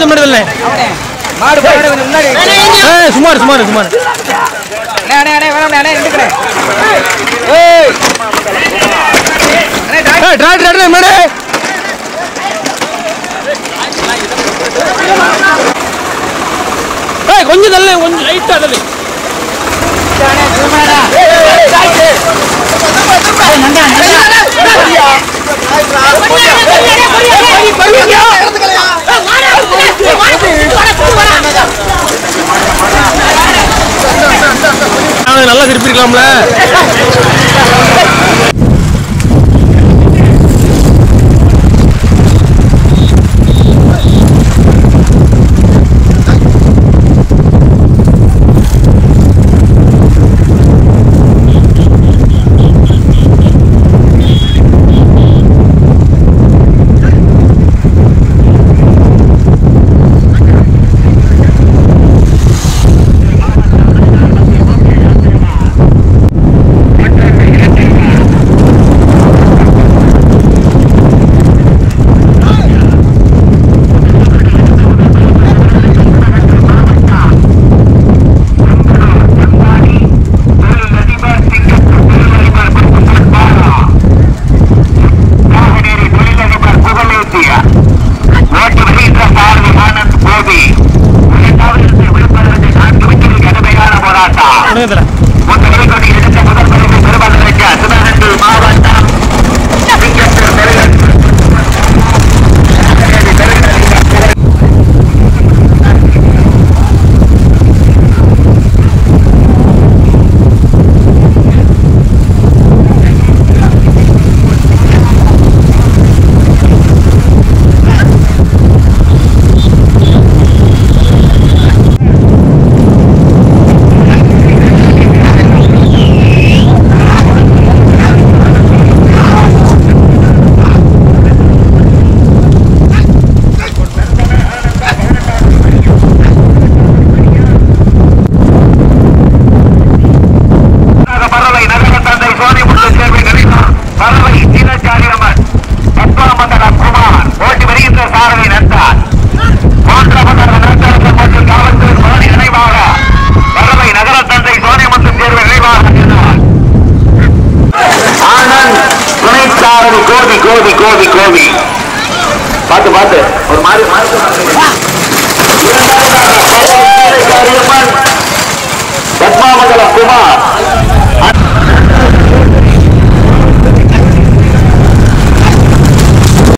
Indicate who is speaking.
Speaker 1: கொஞ்சம் முன்னாடி தள்ளு.
Speaker 2: மாடு மாடு கொஞ்சம் முன்னாடி வைங்க.
Speaker 1: ஏய் சுமார் சுமார் சுமார்
Speaker 2: அண்ணே அண்ணே அண்ணே வேணாம் அண்ணே நின்றுக்கிறேன் ஏய் அண்ணே டாக்டர்
Speaker 1: ஏய் டிராக்டர் டிராக்டர் முன்னாடி ஏய் கொஞ்சம் தள்ளு கொஞ்சம் லைட்டா தள்ளு
Speaker 2: அண்ணே திரும்படா
Speaker 1: அவனுக்கு நல்லா திருப்பிருக்கலாம்ல உடனே தரேன்
Speaker 3: பறவை நகர தந்தை சோனிமுத்து சேர்வை கணிதம் பறவை சீனச்சாரியம்மன் பத்மாமண்டலம் குமார் ஓட்டி வருகின்ற சாரதி நந்தார் மூன்றாவதாக நந்தரசன் மற்றும் காவல்துறை சோனி நினைவாக பறவை நகர தந்தை சோனிமுத்து சேர்வை நினைவாக நின்றார். ஆனந்த் துணைச்சாரதி கோபி கோபி கோபி கோபி பார்த்து பார்த்து ஒரு மாதிரி மாற்றி